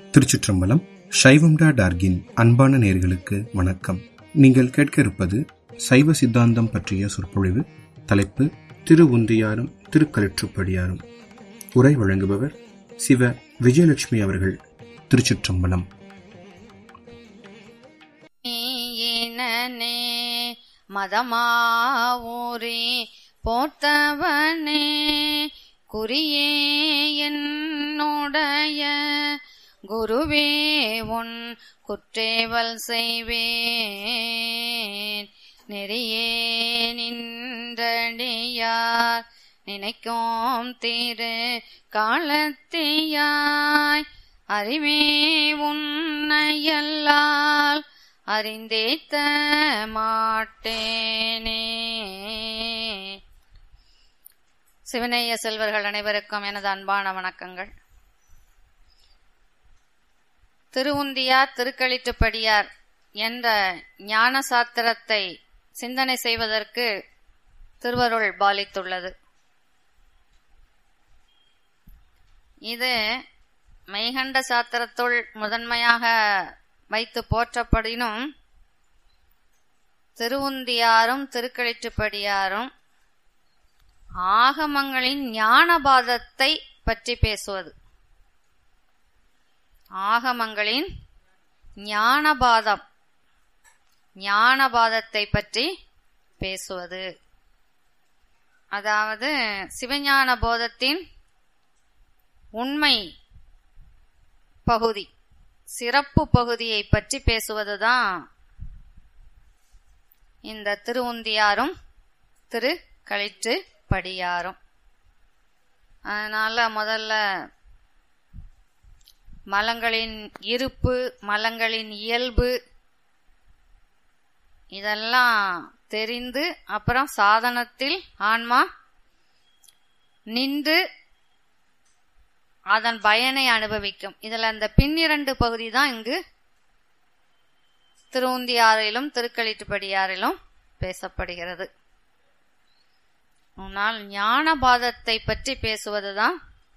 திருச்சிற்றம்பலம் சைவம்டா டார்கின் அன்பான நேர்களுக்கு வணக்கம் நீங்கள் கேட்க இருப்பது சைவ சித்தாந்தம் பற்றிய சொற்பொழிவு தலைப்பு திரு உந்தியாரும் திருக்கலிற்றுப்படியாரும் உரை வழங்குபவர் சிவ விஜயலட்சுமி அவர்கள் திருச்சிற்றம்பலம் ஈனனே மதமாவூரி போத்தவனே குறியே என்னுடைய குருவே உன் குற்றேவல் செய்வேன் நெறியே நின்றடியார் நினைக்கும் திரு காலத்தியாய் அறிவே உன்னையல்லால் அறிந்தேத்த மாட்டேனே சிவனைய செல்வர்கள் அனைவருக்கும் எனது அன்பான வணக்கங்கள் திருவுந்தியார் திருக்களிட்டுப்படியார் என்ற ஞான சாத்திரத்தை சிந்தனை செய்வதற்கு திருவருள் பாலித்துள்ளது இது மெய்கண்ட சாத்திரத்துள் முதன்மையாக வைத்து போற்றப்படினும் திருவுந்தியாரும் திருக்களிற்றுப்படியாரும் ஆகமங்களின் ஞானபாதத்தை பற்றி பேசுவது ஆகமங்களின் ஞானபாதம் ஞானபாதத்தை பற்றி பேசுவது அதாவது சிவஞான போதத்தின் உண்மை பகுதி சிறப்பு பகுதியை பற்றி பேசுவதுதான் இந்த திருவுந்தியாரும் திரு களிற்று படியாரும் அதனால முதல்ல மலங்களின் இருப்பு மலங்களின் இயல்பு இதெல்லாம் தெரிந்து அப்புறம் சாதனத்தில் ஆன்மா நின்று அதன் பயனை அனுபவிக்கும் இதுல அந்த பின்னிரண்டு பகுதி தான் இங்கு திருவுந்தியாரிலும் திருக்களிட்டுப்படியாரிலும் பேசப்படுகிறது ஆனால் ஞானபாதத்தை பற்றி பேசுவதுதான்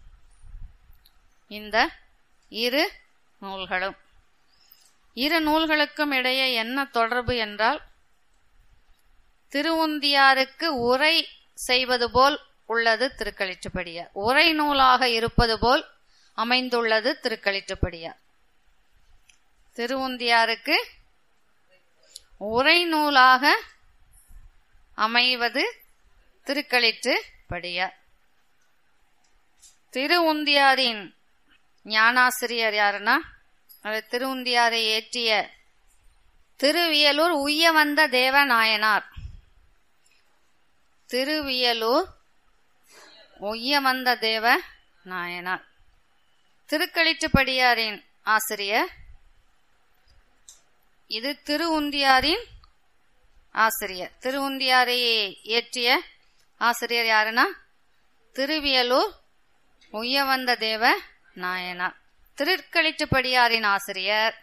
இந்த இரு நூல்களும் இரு நூல்களுக்கும் இடையே என்ன தொடர்பு என்றால் திருவுந்தியாருக்கு உரை செய்வது போல் உள்ளது திருக்களிற்றுப்படியார் உரை நூலாக இருப்பது போல் அமைந்துள்ளது திருக்களிற்றுப்படியார் திருவுந்தியாருக்கு உரை நூலாக அமைவது திருக்களிற்று படியார் திருவுந்தியாரின் ஞானாசிரியர் யாருன்னா அது திருவுந்தியாரை ஏற்றிய திருவியலூர் உய்ய வந்த தேவ நாயனார் திருவியலூர் உய்ய வந்த தேவ நாயனார் திருக்களிற்றுப்படியாரின் ஆசிரியர் இது திருவுந்தியாரின் ஆசிரியர் திருவுந்தியாரை ஏற்றிய ஆசிரியர் யாருன்னா திருவியலூர் உய்யவந்த தேவ நாயனார் திருக்களிற்றுப்படியாரின் ஆசிரியர்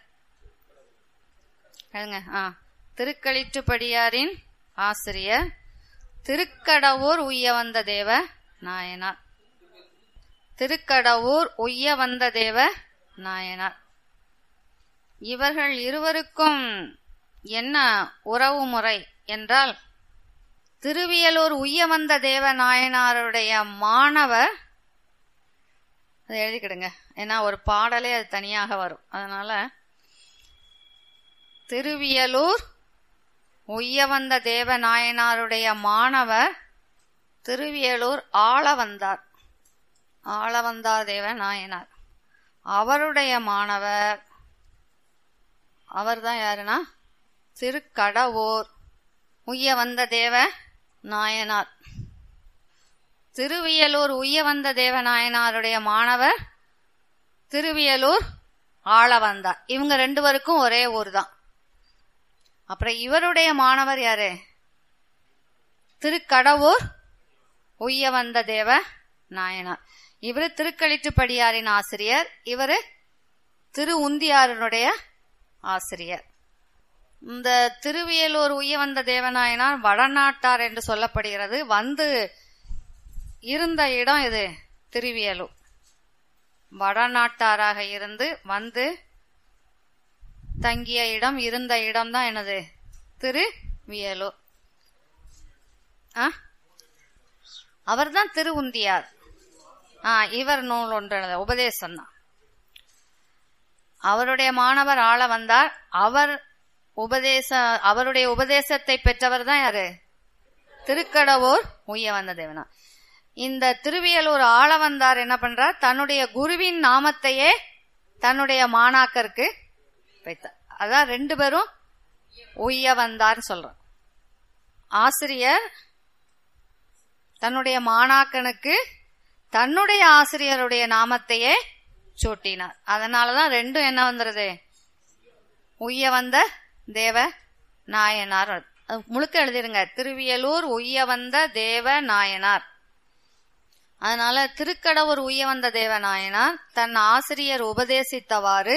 ஆ திருக்களிற்றுப்படியாரின் ஆசிரியர் திருக்கடவூர் உய்யவந்த தேவ நாயனார் திருக்கடவூர் உய்யவந்த தேவ நாயனார் இவர்கள் இருவருக்கும் என்ன உறவு முறை என்றால் திருவியலூர் உய்யவந்த தேவ நாயனாருடைய மாணவர் அதை எழுதிக்கிடுங்க ஏன்னா ஒரு பாடலே அது தனியாக வரும் அதனால திருவியலூர் உய்யவந்த தேவ நாயனாருடைய மாணவர் திருவியலூர் ஆள வந்தார் ஆள வந்தார் தேவ நாயனார் அவருடைய மாணவர் அவர் தான் யாருன்னா திருக்கடவோர் உய்ய வந்த தேவ நாயனார் திருவியலூர் உய்ய வந்த தேவ நாயனாருடைய மாணவர் திருவியலூர் ஆள வந்தார் இவங்க ரெண்டு பேருக்கும் ஒரே ஊர் தான் அப்புறம் இவருடைய மாணவர் யாரு திருக்கடவூர் உய்ய வந்த தேவ நாயனார் இவரு திருக்களிற்றுப்படியாரின் ஆசிரியர் இவரு திரு உந்தியாரனுடைய ஆசிரியர் இந்த திருவியலூர் உய்ய வந்த தேவநாயனார் வடநாட்டார் என்று சொல்லப்படுகிறது வந்து இருந்த இடம் இது திருவியலூர் வடநாட்டாராக இருந்து வந்து தங்கிய இடம் இருந்த இடம் தான் என்னது திருவியலூர் ஆ அவர்தான் திருவுந்தியார் ஆ இவர் நூல் ஒன்று உபதேசம் தான் அவருடைய மாணவர் ஆள வந்தார் அவர் உபதேச அவருடைய உபதேசத்தை பெற்றவர் தான் யாரு திருக்கடவூர் உய்ய வந்த தேவனா இந்த திருவியலூர் ஆள வந்தார் என்ன பண்றார் தன்னுடைய குருவின் நாமத்தையே தன்னுடைய மாணாக்கருக்கு வைத்தார் அதான் ரெண்டு பேரும் உய்ய வந்தார் சொல்றோம் ஆசிரியர் தன்னுடைய மாணாக்கனுக்கு தன்னுடைய ஆசிரியருடைய நாமத்தையே சூட்டினார் அதனாலதான் ரெண்டும் என்ன வந்துருது உய்ய வந்த தேவ நாயனார் அது முழுக்க எழுதிருங்க திருவியலூர் உய்ய வந்த தேவ நாயனார் அதனால திருக்கடவுர் உய்ய வந்த தேவ நாயனார் தன் ஆசிரியர் உபதேசித்தவாறு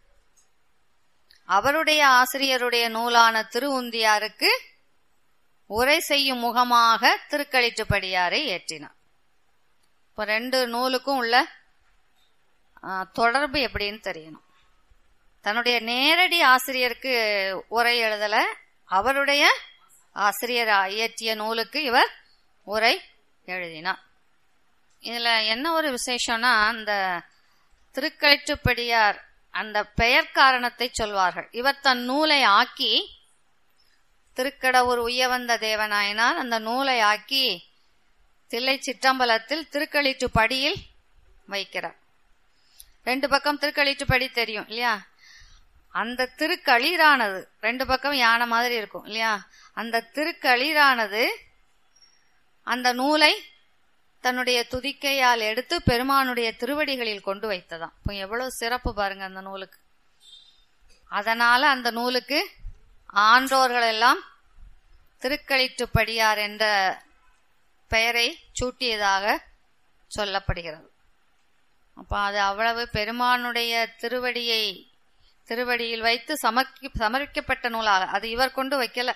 அவருடைய ஆசிரியருடைய நூலான திருவுந்தியாருக்கு உரை செய்யும் முகமாக திருக்களிற்றுப்படியாரை ஏற்றினார் இப்போ ரெண்டு நூலுக்கும் உள்ள ஆ, தொடர்பு எப்படின்னு தெரியணும் தன்னுடைய நேரடி ஆசிரியருக்கு உரை எழுதல அவருடைய ஆசிரியர் இயற்றிய நூலுக்கு இவர் உரை எழுதினார் இதுல என்ன ஒரு விசேஷம்னா அந்த திருக்கழிற்றுப்படியார் அந்த பெயர் காரணத்தை சொல்வார்கள் இவர் தன் நூலை ஆக்கி திருக்கடவுர் உய்யவந்த தேவனாயினால் அந்த நூலை ஆக்கி தில்லை சிற்றம்பலத்தில் திருக்களிற்று படியில் வைக்கிறார் ரெண்டு பக்கம் திருக்களிற்று படி தெரியும் இல்லையா அந்த திருக்களிரானது ரெண்டு பக்கம் யானை மாதிரி இருக்கும் இல்லையா அந்த திருக்களிரானது அந்த நூலை தன்னுடைய துதிக்கையால் எடுத்து பெருமானுடைய திருவடிகளில் கொண்டு வைத்ததாம் இப்போ எவ்வளவு சிறப்பு பாருங்க அந்த நூலுக்கு அதனால அந்த நூலுக்கு ஆன்றோர்கள் எல்லாம் திருக்களிற்றுப்படியார் என்ற பெயரை சூட்டியதாக சொல்லப்படுகிறது அப்ப அது அவ்வளவு பெருமானுடைய திருவடியை திருவடியில் வைத்து சமர்ப்பி சமர்ப்பிக்கப்பட்ட நூலாக அது இவர் கொண்டு வைக்கல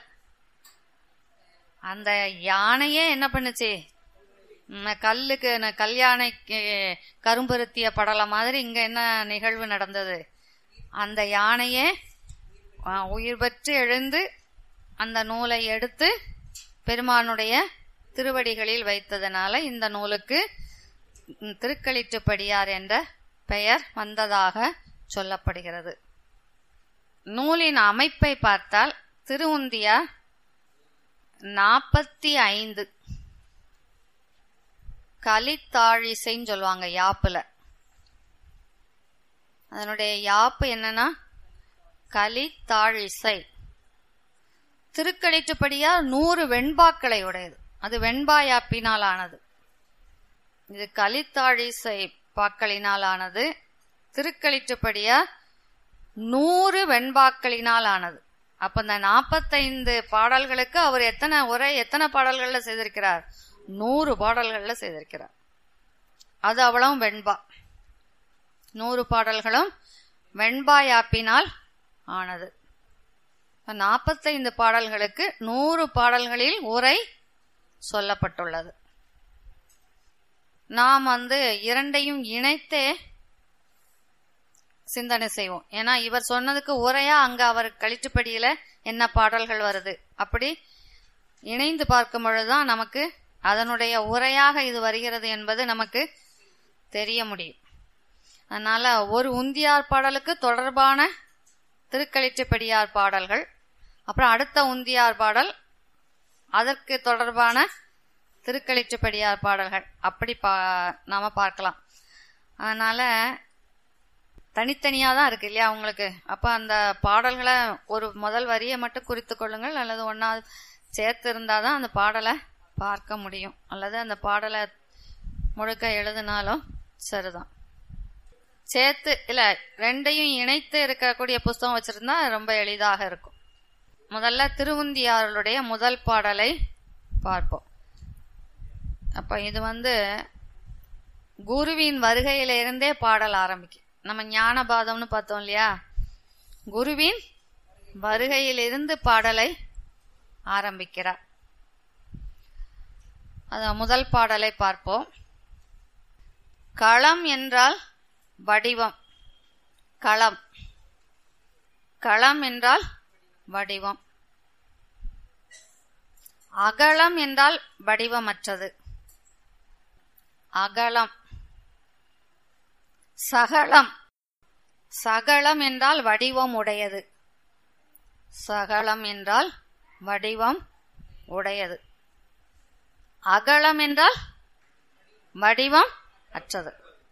அந்த யானையே என்ன பண்ணுச்சு ம், கல்லுக்கு ந- கல்யாணைக்கு கரும்பருத்திய படலம் மாதிரி இங்க என்ன நிகழ்வு நடந்தது அந்த யானையே ஆ, உயிர் பெற்று எழுந்து அந்த நூலை எடுத்து பெருமானுடைய திருவடிகளில் வைத்ததனால இந்த நூலுக்கு ம், திருக்களிற்றுப்படியார் என்ற பெயர் வந்ததாக சொல்லப்படுகிறது நூலின் அமைப்பை பார்த்தால் திருவுந்தியார் நாற்பத்தி ஐந்து கலித்தாழிசைன்னு சொல்லுவாங்க யாப்புல அதனுடைய யாப்பு என்னன்னா கலித்தாழிசை திருக்களிற்றுப்படியா நூறு வெண்பாக்களை உடையது அது வெண்பா யாப்பினால் ஆனது இது கலித்தாழிசை பாக்களினால் ஆனது திருக்களிற்றுப்படியா நூறு வெண்பாக்களினால் ஆனது அப்ப இந்த நாற்பத்தைந்து பாடல்களுக்கு அவர் எத்தனை உரை எத்தனை பாடல்கள்ல செய்திருக்கிறார் நூறு பாடல்கள்ல செய்திருக்கிறார் அது அவ்வளவும் வெண்பா நூறு பாடல்களும் வெண்பா யாப்பினால் ஆனது நாற்பத்தைந்து பாடல்களுக்கு நூறு பாடல்களில் உரை சொல்லப்பட்டுள்ளது நாம் வந்து இரண்டையும் இணைத்தே சிந்தனை செய்வோம் ஏன்னா இவர் சொன்னதுக்கு உரையா அங்க அவர் கழிச்சுப்படியில என்ன பாடல்கள் வருது அப்படி இணைந்து பார்க்கும் பொழுதுதான் நமக்கு அதனுடைய உரையாக இது வருகிறது என்பது நமக்கு தெரிய முடியும் அதனால ஒரு உந்தியார் பாடலுக்கு தொடர்பான திருக்களிற்றுப்படியார் பாடல்கள் அப்புறம் அடுத்த உந்தியார் பாடல் அதற்கு தொடர்பான திருக்களிற்றுப்படியார் பாடல்கள் அப்படி பா நாம பார்க்கலாம் அதனால தனித்தனியா தான் இருக்கு இல்லையா உங்களுக்கு அப்ப அந்த பாடல்களை ஒரு முதல் வரியை மட்டும் குறித்து கொள்ளுங்கள் அல்லது ஒன்னாவது சேர்த்து இருந்தாதான் அந்த பாடலை பார்க்க முடியும் அல்லது அந்த பாடலை முழுக்க எழுதினாலும் சரிதான் சேர்த்து இல்ல ரெண்டையும் இணைத்து இருக்கக்கூடிய புஸ்தகம் வச்சிருந்தா ரொம்ப எளிதாக இருக்கும் முதல்ல திருவுந்தியாருடைய முதல் பாடலை பார்ப்போம் அப்ப இது வந்து குருவின் வருகையில இருந்தே பாடல் ஆரம்பிக்கும் நம்ம ஞானபாதம்னு பார்த்தோம் இல்லையா குருவின் வருகையிலிருந்து பாடலை ஆரம்பிக்கிறார் அத முதல் பாடலை பார்ப்போம் களம் என்றால் வடிவம் களம் களம் என்றால் வடிவம் அகலம் என்றால் வடிவமற்றது அகலம் சகலம் சகலம் என்றால் வடிவம் உடையது சகலம் என்றால் வடிவம் உடையது அகலம் என்றால் வடிவம் அற்றது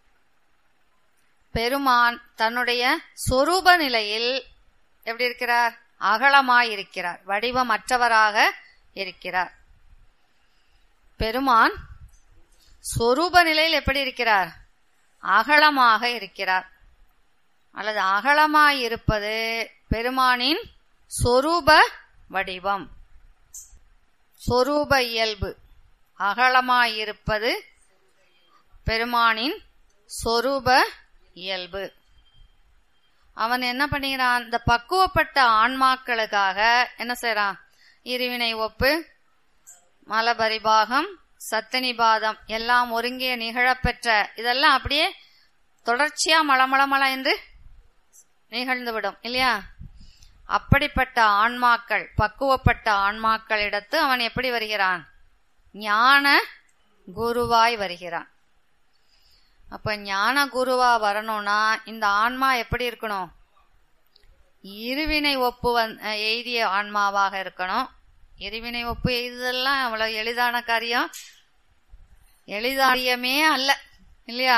பெருமான் தன்னுடைய சொரூப நிலையில் எப்படி இருக்கிறார் அகலமாயிருக்கிறார் வடிவமற்றவராக இருக்கிறார் பெருமான் சொரூப நிலையில் எப்படி இருக்கிறார் அகலமாக இருக்கிறார் அல்லது அகலமாயிருப்பது பெருமானின் சொரூப வடிவம் சொரூப இயல்பு அகலமாயிருப்பது பெருமானின் சொரூப இயல்பு அவன் என்ன பண்ணுகிறான் இந்த பக்குவப்பட்ட ஆன்மாக்களுக்காக என்ன செய்யறான் இருவினை ஒப்பு மலபரிபாகம் சத்தனிபாதம் எல்லாம் ஒருங்கே நிகழப்பெற்ற இதெல்லாம் அப்படியே தொடர்ச்சியா மளமளமள என்று நிகழ்ந்துவிடும் இல்லையா அப்படிப்பட்ட ஆன்மாக்கள் பக்குவப்பட்ட ஆன்மாக்களிடத்து அவன் எப்படி வருகிறான் ஞான குருவாய் வருகிறான் அப்ப ஞான குருவா வரணும்னா இந்த ஆன்மா எப்படி இருக்கணும் இருவினை ஒப்பு வந் எய்திய ஆன்மாவாக இருக்கணும் இருவினை ஒப்பு எய்துதெல்லாம் அவ்வளவு எளிதான காரியம் எளிதாரியமே அல்ல இல்லையா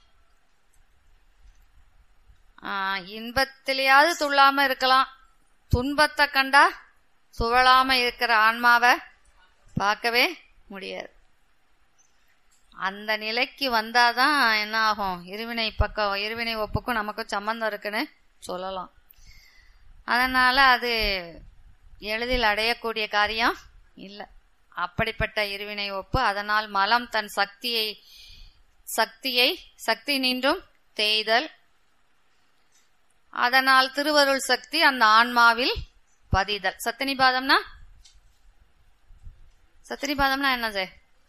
இன்பத்திலேயாவது துள்ளாம இருக்கலாம் துன்பத்தை கண்டா சுழலாம இருக்கிற ஆன்மாவை பார்க்கவே முடியாது அந்த நிலைக்கு வந்தாதான் என்ன ஆகும் இருவினை பக்கம் இருவினை ஒப்புக்கும் நமக்கும் சம்பந்தம் இருக்குன்னு சொல்லலாம் அதனால அது எளிதில் அடையக்கூடிய காரியம் இல்லை அப்படிப்பட்ட இருவினை ஒப்பு அதனால் மலம் தன் சக்தியை சக்தியை சக்தி நின்றும் தேய்தல் அதனால் திருவருள் சக்தி அந்த ஆன்மாவில் பதிதல் சத்தினிபாதம்னா சத்தினிபாதம்னா என்னது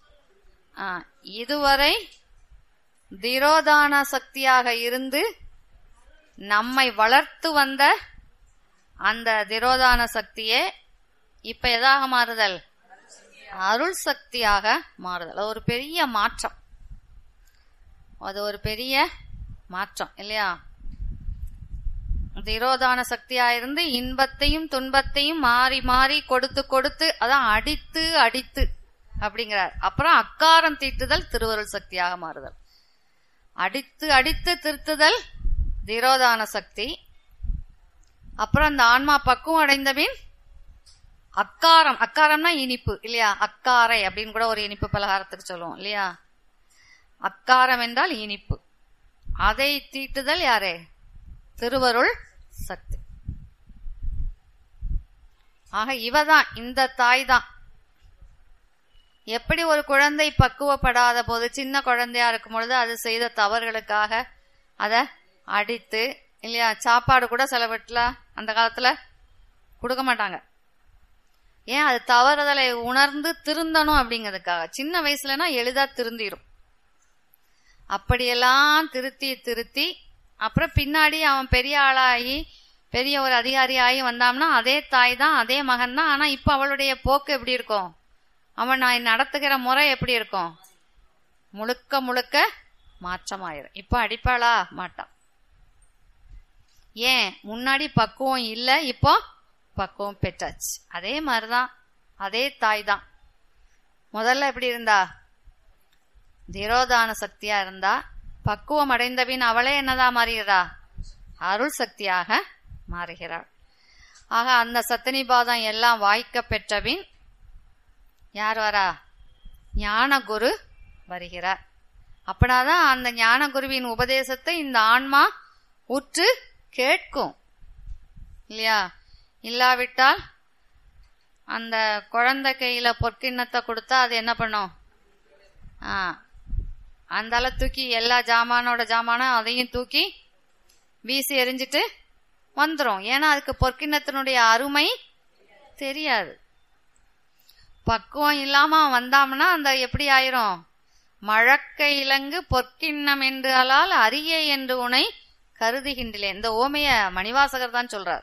இதுவரை திரோதான சக்தியாக இருந்து நம்மை வளர்த்து வந்த அந்த திரோதான சக்தியே இப்ப எதாக மாறுதல் அருள் சக்தியாக மாறுதல் அது ஒரு பெரிய மாற்றம் அது ஒரு பெரிய மாற்றம் இல்லையா திரோதான சக்தியா இருந்து இன்பத்தையும் துன்பத்தையும் மாறி மாறி கொடுத்து கொடுத்து அதான் அடித்து அடித்து அப்படிங்கிறார் அப்புறம் அக்காரம் தீட்டுதல் திருவருள் சக்தியாக மாறுதல் அடித்து அடித்து திருத்துதல் திரோதான சக்தி அப்புறம் அந்த ஆன்மா பக்குவம் அடைந்தபின் அக்காரம் அக்காரம்னா இனிப்பு இல்லையா அக்காரை அப்படின்னு கூட ஒரு இனிப்பு பலகாரத்துக்கு சொல்லுவோம் இல்லையா அக்காரம் என்றால் இனிப்பு அதை தீட்டுதல் யாரே திருவருள் சக்தி ஆக இவதான் இந்த தாய் தான் எப்படி ஒரு குழந்தை பக்குவப்படாத போது சின்ன குழந்தையா இருக்கும் பொழுது அது செய்த தவறுகளுக்காக அத அடித்து இல்லையா சாப்பாடு கூட சில வீட்டுல அந்த காலத்துல கொடுக்க மாட்டாங்க ஏன் அது தவறுதலை உணர்ந்து திருந்தணும் அப்படிங்கிறதுக்காக சின்ன வயசுலனா எளிதா திருந்திரும் அப்படியெல்லாம் திருத்தி திருத்தி அப்புறம் பின்னாடி அவன் பெரிய ஆளாகி பெரிய ஒரு அதிகாரி ஆகி வந்தான்னா அதே தாய் தான் அதே மகன் தான் ஆனா இப்ப அவளுடைய போக்கு எப்படி இருக்கும் அவன் நான் நடத்துகிற முறை எப்படி இருக்கும் முழுக்க முழுக்க மாற்றமாயிரும் இப்ப அடிப்பாளா மாட்டான் ஏன் முன்னாடி பக்குவம் இல்ல இப்போ பக்குவம் பெற்றாச்சு அதே மாதிரிதான் அதே தாய் தான் முதல்ல எப்படி இருந்தா திரோதான சக்தியா இருந்தா பக்குவம் அடைந்தபின் அவளே என்னதா மாறுகிறா அருள் சக்தியாக மாறுகிறாள் ஆக அந்த சத்தனிபாதம் எல்லாம் வாய்க்க பெற்றபின் யார் வரா ஞான குரு வருகிறார் அப்படின்னாதான் அந்த ஞான குருவின் உபதேசத்தை இந்த ஆன்மா உற்று கேட்கும் இல்லையா இல்லாவிட்டால் அந்த குழந்தை கையில பொற்கிண்ணத்தை கொடுத்தா அது என்ன பண்ணும் ஆ அந்தால தூக்கி எல்லா ஜாமானோட ஜாமானும் அதையும் தூக்கி வீசி எரிஞ்சிட்டு வந்துரும் ஏன்னா அதுக்கு பொற்கிண்ணத்தினுடைய அருமை தெரியாது பக்குவம் இல்லாம வந்தாம்னா அந்த எப்படி ஆயிரும் மழக்க இலங்கு பொற்கிண்ணம் என்று அலால் அரிய என்று உனை கருதுகின்றேன் இந்த ஓமைய மணிவாசகர் தான் சொல்றார்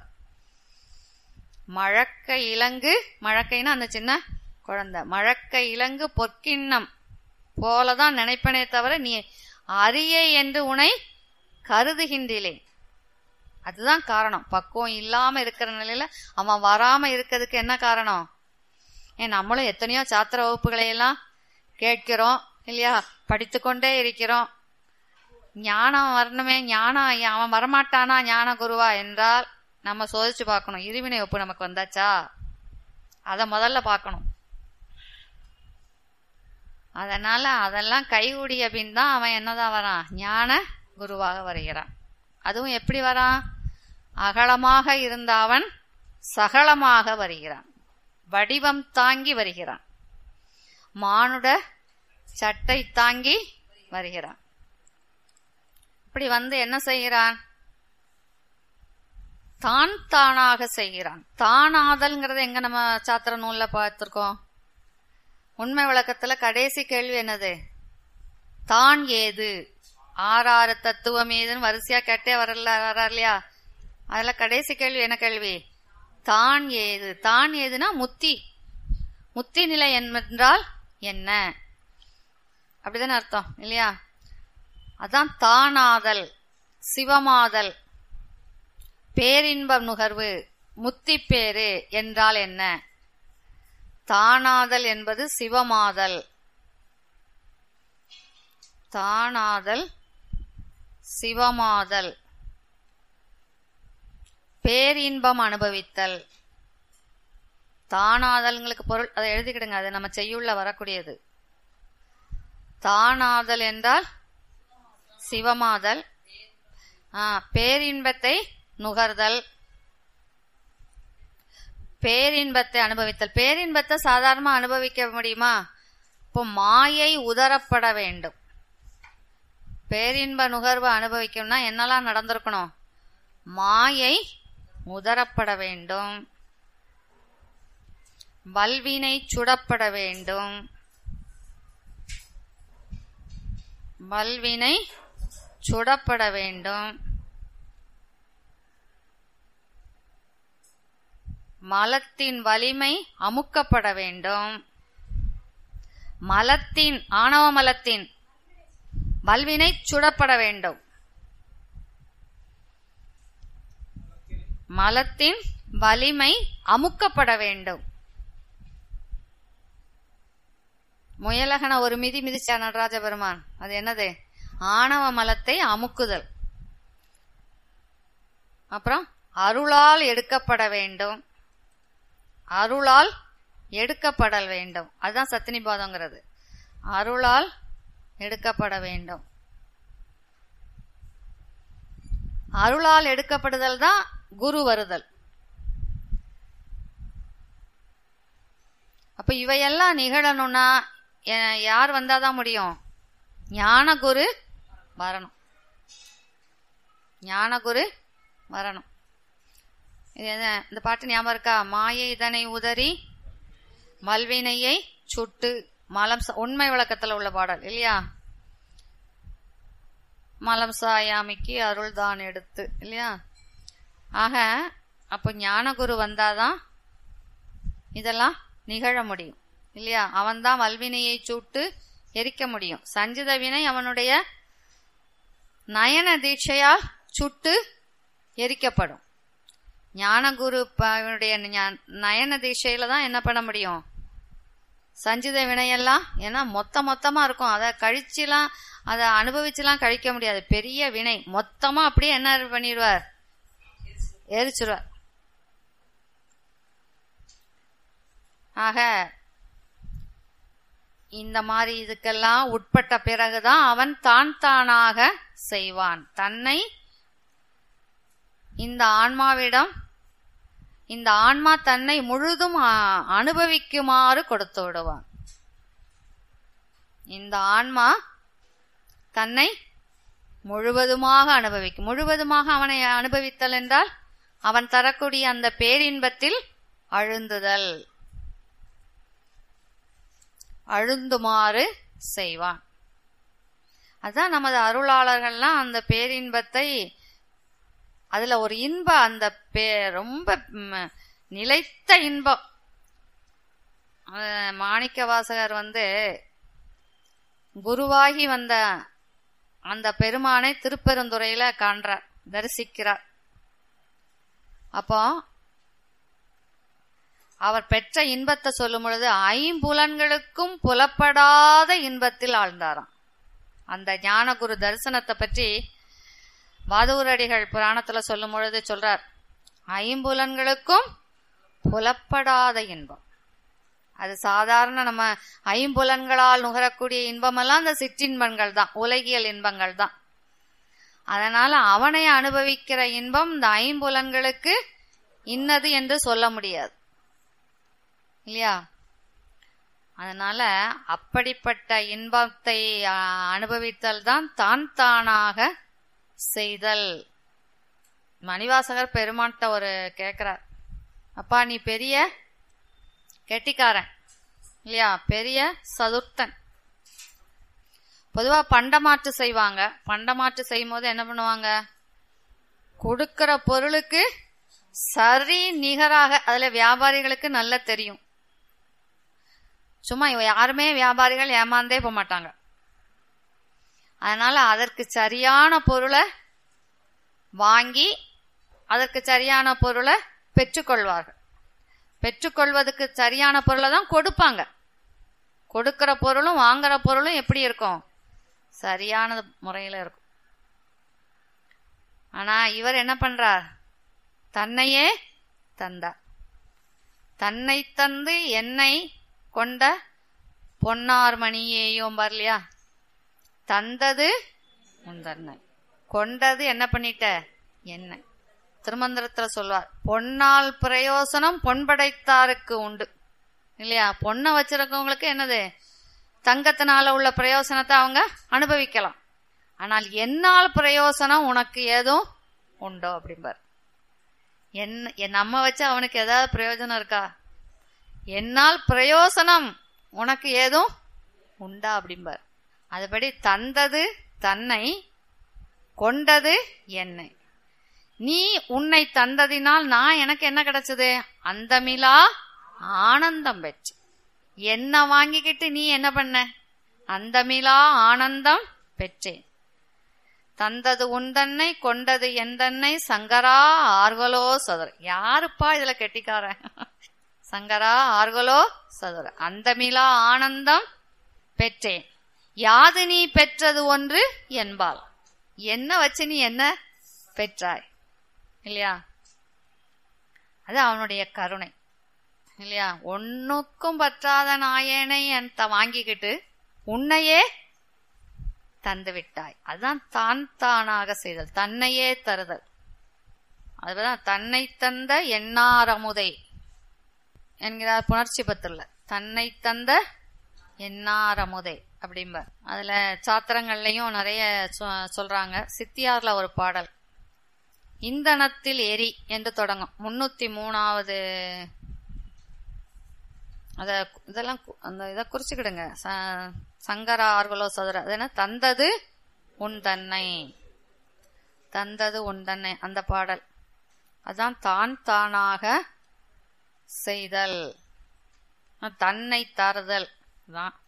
மழக்க இலங்கு மழக்கைன்னா அந்த சின்ன குழந்தை மழக்க இலங்கு பொற்கிண்ணம் போலதான் நினைப்பனே தவிர நீ அரிய என்று உனை கருதுகின்றேன் அதுதான் காரணம் பக்குவம் இல்லாம இருக்கிற நிலையில அவன் வராம இருக்கிறதுக்கு என்ன காரணம் ஏன் நம்மளும் எத்தனையோ சாத்திர வகுப்புகளை எல்லாம் கேட்கிறோம் இல்லையா படித்து கொண்டே இருக்கிறோம் ஞானம் வரணுமே ஞானம் அவன் வரமாட்டானா ஞான குருவா என்றால் நம்ம சோதிச்சு பார்க்கணும் இருவினை ஒப்பு நமக்கு வந்தாச்சா அதை முதல்ல பார்க்கணும் அதனால அதெல்லாம் கைகூடிய பின் தான் அவன் என்னதான் வரான் ஞான குருவாக வருகிறான் அதுவும் எப்படி வரான் அகலமாக இருந்த அவன் சகலமாக வருகிறான் வடிவம் தாங்கி வருகிறான் மானுட சட்டை தாங்கி வருகிறான் இப்படி வந்து என்ன செய்கிறான் தான் தானாக செய்கிறான் தானாதல்ங்கிறத எங்க நம்ம சாத்திர நூல்ல பார்த்திருக்கோம் உண்மை விளக்கத்துல கடைசி கேள்வி என்னது தான் ஏது ஆறாறு தத்துவம் ஏதுன்னு வரிசையா கேட்டே வரல வர்றார் இல்லையா அதுல கடைசி கேள்வி என்ன கேள்வி தான் ஏது தான் ஏதுனா முத்தி முத்தி நிலை என்றால் என்ன அப்படிதானே அர்த்தம் இல்லையா அதான் தானாதல் சிவமாதல் பேரின்பம் நுகர்வு முத்தி பேரு என்றால் என்ன தானாதல் என்பது சிவமாதல் தானாதல் சிவமாதல் பேரின்பம் அனுபவித்தல் தானாதல்ங்களுக்கு பொருள் அதை எழுதிக்கிடுங்க அது நம்ம செய்யுள்ள வரக்கூடியது தானாதல் என்றால் சிவமாதல் ஆ, பேரின்பத்தை நுகர்தல் பேரின்பத்தை அனுபவித்தல் பேரின்பத்தை சாதாரணமா அனுபவிக்க முடியுமா இப்போ மாயை உதரப்பட வேண்டும் பேரின்ப நுகர்வு அனுபவிக்கணும்னா என்னெல்லாம் நடந்திருக்கணும் மாயை உதரப்பட வேண்டும் வல்வினை சுடப்பட வேண்டும் வல்வினை சுடப்பட வேண்டும் மலத்தின் வலிமை அமுக்கப்பட வேண்டும் மலத்தின் ஆணவ மலத்தின் வல்வினை சுடப்பட வேண்டும் மலத்தின் வலிமை அமுக்கப்பட வேண்டும் முயலகன ஒரு மிதி மிதிச்சா நடராஜ பெருமான் அது என்னது ஆணவ மலத்தை அமுக்குதல் அப்புறம் அருளால் எடுக்கப்பட வேண்டும் அருளால் எடுக்கப்படல் வேண்டும் அதுதான் சத்தினிபாதங்கிறது அருளால் எடுக்கப்பட வேண்டும் அருளால் எடுக்கப்படுதல் தான் குரு வருதல் அப்ப இவையெல்லாம் நிகழணும்னா எ- யார் வந்தாதான் முடியும் ஞான குரு வரணும் ஞான குரு வரணும் இது என்ன இந்த பாட்டு ஞாபகம் இருக்கா மாயை இதனை உதறி மல்வினையை சுட்டு மலம் சா- உண்மை விளக்கத்துல உள்ள பாடல் இல்லையா மலம் சாயாமிக்கு அருள் தான் எடுத்து இல்லையா ஆக அப்போ ஞானகுரு வந்தாதான் இதெல்லாம் நிகழ முடியும் இல்லையா அவன்தான் வல்வினையை சூட்டு எரிக்க முடியும் சஞ்சித வினை அவனுடைய நயன தீட்சையால் சுட்டு எரிக்கப்படும் ஞானகுரு ப- அவனுடைய ஞா- நயன தீட்சையில தான் என்ன பண்ண முடியும் சஞ்சித வினையெல்லாம் ஏன்னா மொத்த மொத்தமா இருக்கும் அதை கழிச்சுலாம் அதை அனுபவிச்சுலாம் கழிக்க முடியாது பெரிய வினை மொத்தமா அப்படியே என்ன பண்ணிடுவார் எரிச்சிருவார் ஆக இந்த மாதிரி இதுக்கெல்லாம் உட்பட்ட பிறகுதான் அவன் தான் தானாக செய்வான் தன்னை இந்த ஆன்மாவிடம் இந்த ஆன்மா தன்னை முழுதும் அ- அனுபவிக்குமாறு கொடுத்து விடுவான் இந்த ஆன்மா தன்னை முழுவதுமாக அனுபவிக்கும் முழுவதுமாக அவனை அனுபவித்தல் என்றால் அவன் தரக்கூடிய அந்த பேரின்பத்தில் அழுந்துதல் அழுந்துமாறு செய்வான் அதான் நமது அருளாளர்கள்லாம் அந்த பேரின்பத்தை அதுல ஒரு இன்ப அந்த பே ரொம்ப ம், நிலைத்த இன்பம் அஹ் மாணிக்க வாசகர் வந்து குருவாகி வந்த அந்த பெருமானை திருப்பெருந்துறையில காண்றார் தரிசிக்கிறார் அப்போ அவர் பெற்ற இன்பத்தை சொல்லும் பொழுது ஐம்புலன்களுக்கும் புலப்படாத இன்பத்தில் ஆழ்ந்தாராம் அந்த ஞானகுரு தரிசனத்தை பற்றி வாதூரடிகள் புராணத்துல சொல்லும் பொழுது சொல்றார் ஐம்புலன்களுக்கும் புலப்படாத இன்பம் அது சாதாரண நம்ம ஐம்புலன்களால் நுகரக்கூடிய இன்பமெல்லாம் அந்த சிற்றின்பங்கள் தான் உலகியல் இன்பங்கள் தான் அதனால அவனை அனுபவிக்கிற இன்பம் இந்த ஐம்புலன்களுக்கு இன்னது என்று சொல்ல முடியாது இல்லையா அதனால அப்படிப்பட்ட இன்பத்தை ஆ, அனுபவித்தல் தான் தான் தானாக செய்தல் மணிவாசகர் பெருமான்கிட்ட ஒரு கேக்குறார் அப்பா நீ பெரிய கெட்டிக்காரன் இல்லையா பெரிய சதுர்த்தன் பொதுவா பண்டமாற்று செய்வாங்க பண்டமாற்று செய்யும் போது என்ன பண்ணுவாங்க கொடுக்கிற பொருளுக்கு சரி நிகராக அதுல வியாபாரிகளுக்கு நல்லா தெரியும் சும்மா இவ யாருமே வியாபாரிகள் ஏமாந்தே போக மாட்டாங்க அதனால அதற்கு சரியான பொருளை வாங்கி அதற்கு சரியான பொருளை பெற்றுக்கொள்வார்கள் பெற்றுக்கொள்வதற்கு சரியான பொருளை தான் கொடுப்பாங்க கொடுக்கிற பொருளும் வாங்குற பொருளும் எப்படி இருக்கும் சரியான முறையில இருக்கும் ஆனா இவர் என்ன பண்றார் தன்னையே தந்தார் தன்னை தந்து என்னை கொண்ட பொன்னார் மணியேயும் வரலையா தந்தது உந்தன்னை கொண்டது என்ன பண்ணிட்ட என்ன திருமந்திரத்துல சொல்வார் பொன்னால் பிரயோசனம் பொன் படைத்தாருக்கு உண்டு இல்லையா பொண்ணை வச்சிருக்கவங்களுக்கு என்னது தங்கத்தினால உள்ள பிரயோசனத்தை அவங்க அனுபவிக்கலாம் ஆனால் என்னால் பிரயோசனம் உனக்கு ஏதும் உண்டோ அப்படிம்பார் என்ன என் நம்ம வச்சு அவனுக்கு ஏதாவது பிரயோஜனம் இருக்கா என்னால் பிரயோசனம் உனக்கு ஏதும் உண்டா அப்படிம்பார் அதுபடி தந்தது தன்னை கொண்டது என்னை நீ உன்னை தந்ததினால் நான் எனக்கு என்ன கிடைச்சது அந்தமிலா ஆனந்தம் பெற்று என்ன வாங்கிக்கிட்டு நீ என்ன பண்ண அந்தமிலா ஆனந்தம் பெற்றேன் தந்தது உந்தன்னை கொண்டது எந்தன்னை சங்கரா ஆர்வலோ சதுர யாருப்பா இதுல கெட்டிக்காரன் சங்கரா ஆர்வலோ சதுர அந்தமிலா ஆனந்தம் பெற்றேன் யாது நீ பெற்றது ஒன்று என்பாள் என்ன வச்சு நீ என்ன பெற்றாய் இல்லையா அது அவனுடைய கருணை இல்லையா ஒன்னுக்கும் பற்றாத நாயனை என் த- வாங்கிக்கிட்டு உன்னையே தந்து விட்டாய் அதுதான் தான் தானாக செய்தல் தன்னையே தருதல் அதுதான் தன்னை தந்த எண்ணாரமுதை என்கிறார் புணர்ச்சி பத்துல தன்னை தந்த எண்ணாரமுதை அப்படிம்பார் அதுல சாத்திரங்கள்லயும் நிறைய சொ- சொல்றாங்க சித்தியார்ல ஒரு பாடல் இந்தனத்தில் எரி என்று தொடங்கும் முன்னூத்தி மூணாவது அத இதெல்லாம் கு- அந்த இதை குறிச்சுக்கிடுங்க ச- சங்கரா ஆர்வலோ சதுர அது என்ன தந்தது உன் தன்னை தந்தது உன் தன்னை அந்த பாடல் அதான் தான் தானாக செய்தல் தன்னை தருதல் தான்